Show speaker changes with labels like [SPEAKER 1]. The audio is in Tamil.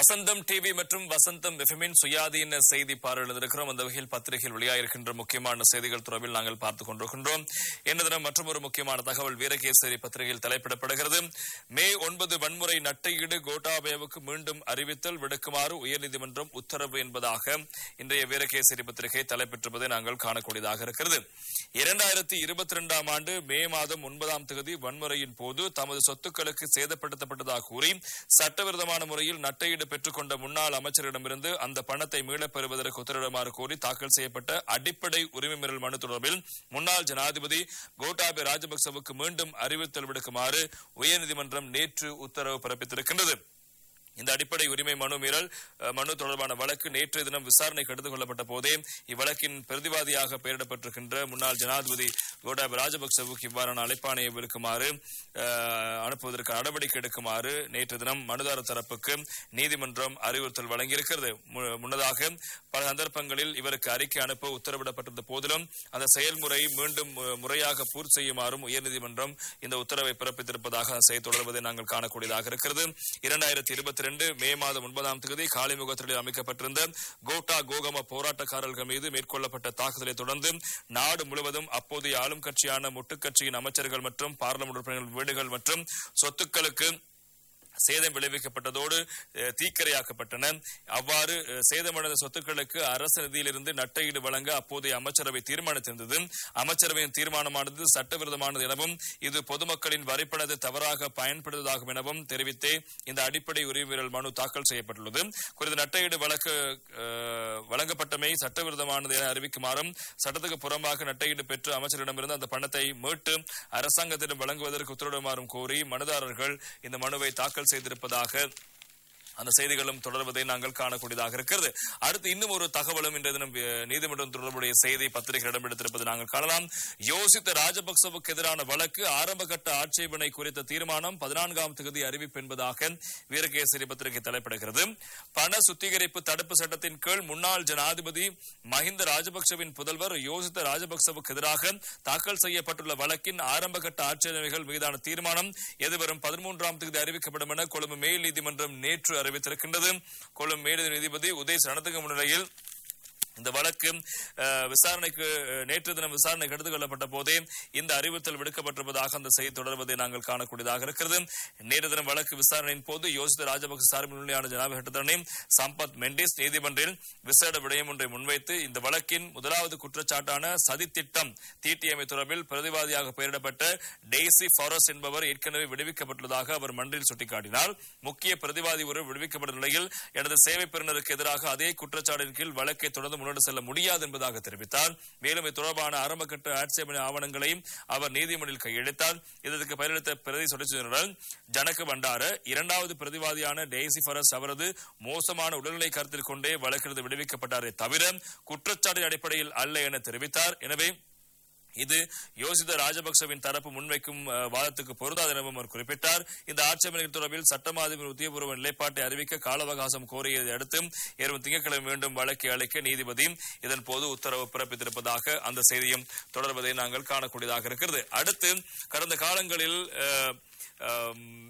[SPEAKER 1] வசந்தம் டிவி மற்றும் வசந்தம் எஃப்எம்மின் சுயாதீன செய்தி பார்வையிட்டிருக்கிறோம் அந்த வகையில் பத்திரிகையில் வெளியாகிருக்கின்ற முக்கியமான செய்திகள் தொடர்பில் நாங்கள் பார்த்துக் கொண்டிருக்கின்றோம் என்ன தினம் மற்றும் ஒரு முக்கியமான தகவல் வீரகேசரி பத்திரிகையில் தலைப்பிடப்படுகிறது மே ஒன்பது வன்முறை நட்டையீடு கோட்டாபயவுக்கு மீண்டும் அறிவித்தல் விடுக்குமாறு உயர்நீதிமன்றம் உத்தரவு என்பதாக இன்றைய வீரகேசரி பத்திரிகை தலைப்பெற்றிருப்பதை நாங்கள் காணக்கூடியதாக இருக்கிறது இரண்டாயிரத்தி இருபத்தி இரண்டாம் ஆண்டு மே மாதம் ஒன்பதாம் தேதி வன்முறையின் போது தமது சொத்துக்களுக்கு சேதப்படுத்தப்பட்டதாக கூறி சட்டவிரோதமான முறையில் நட்டையீடு பெற்றுக்கொண்ட முன்னாள் அமைச்சரிடமிருந்து அந்த பணத்தை மீளப் பெறுவதற்கு உத்தரவிடுமாறு கோரி தாக்கல் செய்யப்பட்ட அடிப்படை உரிமை மீறல் மனு தொடர்பில் முன்னாள் ஜனாதிபதி கோட்டாபய ராஜபக்சவுக்கு மீண்டும் அறிவித்தல் விடுக்குமாறு உயர்நீதிமன்றம் நேற்று உத்தரவு பிறப்பித்திருக்கின்றது இந்த அடிப்படை உரிமை மனு மீறல் அஹ், மனு தொடர்பான வழக்கு நேற்றைய தினம் விசாரணைக்கு எடுத்துக் கொள்ளப்பட்ட போதே இவ்வழக்கின் பிரதிவாதியாக பெயரிடப்பட்டிருக்கின்ற முன்னாள் ஜனாதிபதி கோட்டாபய ராஜபக்சவுக்கு இவ்வாறான அழைப்பாணையை விடுக்குமாறு அஹ், அனுப்புவதற்கு நடவடிக்கை எடுக்குமாறு நேற்று தினம் மனுதாரர் தரப்புக்கு நீதிமன்றம் அறிவுறுத்தல் வழங்கியிருக்கிறது மு- முன்னதாக பல சந்தர்ப்பங்களில் இவருக்கு அறிக்கை அனுப்ப உத்தரவிடப்பட்டிருந்த போதிலும் அந்த செயல்முறை மீண்டும் அஹ், முறையாக பூர்த்தி செய்யுமாறும் உயர்நீதிமன்றம் இந்த உத்தரவை பிறப்பித்திருப்பதாக அந்த செய்தி தொடர்வதை நாங்கள் காணக்கூடியதாக இருக்கிறது இரண்டாயிரத்தி இருபத்தி ரெண்டு மே மாதம் ஒன்பதாம் தேதி காலிமுகத்தில் அமைக்கப்பட்டிருந்த கோட்டா கோகம போராட்டக்காரர்கள் மீது மேற்கொள்ளப்பட்ட தாக்குதலை தொடர்ந்து நாடு முழுவதும் அப்போதைய ஆளும் கட்சியான முட்டுக்கட்சியின் அமைச்சர்கள் மற்றும் பார்லமெண்ட் உறுப்பினர்கள் வீடுகள் மற்றும் சொத்துக்களுக்கு சேதம் விளைவிக்கப்பட்டதோடு அஹ், தீக்கிரையாக்கப்பட்டன அவ்வாறு அஹ், சேதமடைந்த சொத்துக்களுக்கு அரசு நிதியிலிருந்து நட்டையீடு வழங்க அப்போதைய அமைச்சரவை தீர்மானித்திருந்தது அமைச்சரவையின் தீர்மானமானது சட்டவிரோதமானது எனவும் இது பொதுமக்களின் வரிப்பணத்தை தவறாக பயன்படுத்துவதாகும் எனவும் தெரிவித்தே இந்த அடிப்படை உரிமையல் மனு தாக்கல் செய்யப்பட்டுள்ளது குறித்த நட்டையீடு வழக்கு அஹ், வழங்கப்பட்டமை சட்டவிரோதமானது என அறிவிக்குமாறும் சட்டத்துக்கு புறம்பாக நட்டையீடு பெற்று அமைச்சரிடமிருந்து அந்த பணத்தை மீட்டு அரசாங்கத்திடம் வழங்குவதற்கு உத்தரவிடுமாறும் கோரி மனுதாரர்கள் இந்த மனுவை தாக்கல் செய்திருப்பதாக அந்த செய்திகளும் தொடர்வதை நாங்கள் காணக்கூடியதாக இருக்கிறது அடுத்து இன்னும் ஒரு தகவலும் இன்றைய தினம் அஹ், நீதிமன்றம் தொடர்புடைய செய்தி பத்திரிகை இடம்பெடுத்திருப்பது நாங்கள் காணலாம் யோசித்த ராஜபக்சவுக்கு எதிரான வழக்கு ஆரம்பகட்ட ஆட்சேபனை குறித்த தீர்மானம் பதினான்காம் தேதி அறிவிப்பு என்பதாக வீரகேசரி பத்திரிகை தலைப்பிடுகிறது பண சுத்திகரிப்பு தடுப்பு சட்டத்தின் கீழ் முன்னாள் ஜனாதிபதி மஹிந்த ராஜபக்சவின் புதல்வர் யோசித்த ராஜபக்சவுக்கு எதிராக தாக்கல் செய்யப்பட்டுள்ள வழக்கின் ஆரம்பகட்ட ஆட்சேபனைகள் மீதான தீர்மானம் எதிர்வரும் பதிமூன்றாம் தேதி அறிவிக்கப்படும் என கொழும்பு மேல் நீதிமன்றம் நேற்று அறிவித்திருக்கின்றது கொழும்பு மேல் நீதிபதி உதய் சரணத்துக்கு முன்னிலையில் இந்த வழக்கு அஹ், விசாரணைக்கு அஹ், நேற்று தினம் விசாரணைக்கு எடுத்துக் கொள்ளப்பட்ட போதே இந்த அறிவித்தல் விடுக்கப்பட்டிருப்பதாக அந்த செய்தி தொடர்வதை நாங்கள் காணக்கூடியதாக இருக்கிறது நேற்று தினம் வழக்கு விசாரணையின் போது யோசித்த ராஜபக்ச சார்பில் முன்னிலையான ஜனாபி சட்டத்தரணி சம்பத் மெண்டிஸ் நீதிமன்றில் விசேட விடயம் ஒன்றை முன்வைத்து இந்த வழக்கின் முதலாவது குற்றச்சாட்டான சதித்திட்டம் தீட்டியமை தொடர்பில் பிரதிவாதியாக பெயரிடப்பட்ட டெய்சி ஃபாரஸ் என்பவர் ஏற்கனவே விடுவிக்கப்பட்டுள்ளதாக அவர் மன்றில் சுட்டிக்காட்டினார் முக்கிய பிரதிவாதி ஒருவர் விடுவிக்கப்பட்ட நிலையில் எனது சேவை பெறுநருக்கு எதிராக அதே குற்றச்சாட்டின் கீழ் வழக்கை தொடர்ந்து முன்னெடு செல்ல முடியாது என்பதாக தெரிவித்தார் மேலும் இது தொடர்பான ஆரம்பகட்ட ஆட்சேபனை ஆவணங்களையும் அவர் நீதிமன்றில் கையெழுத்தார் இதற்கு பதிலளித்த பிரதி சொலிசிட்டர் ஜெனரல் ஜனக பண்டார இரண்டாவது பிரதிவாதியான டெய்சி ஃபரஸ் அவரது மோசமான உடல்நிலை கருத்தில் கொண்டே வழக்கிலிருந்து விடுவிக்கப்பட்டாரே தவிர குற்றச்சாட்டின் அடிப்படையில் அல்ல என தெரிவித்தார் எனவே இது யோசித ராஜபக்சவின் தரப்பு முன்வைக்கும் அஹ், வாதத்துக்கு பொருந்தாது எனவும் அவர் குறிப்பிட்டார் இந்த ஆட்சேபனை தொடர்பில் சட்டமாதிபர் உத்தியபூர்வ நிலைப்பாட்டை அறிவிக்க கால அவகாசம் கோரியதை அடுத்து ஏறும் திங்கட்கிழமை மீண்டும் வழக்கை அளிக்க நீதிபதி இதன் போது உத்தரவு பிறப்பித்திருப்பதாக அந்த செய்தியும் தொடர்வதை நாங்கள் காணக்கூடியதாக இருக்கிறது அடுத்து கடந்த காலங்களில் அஹ், அஹ்,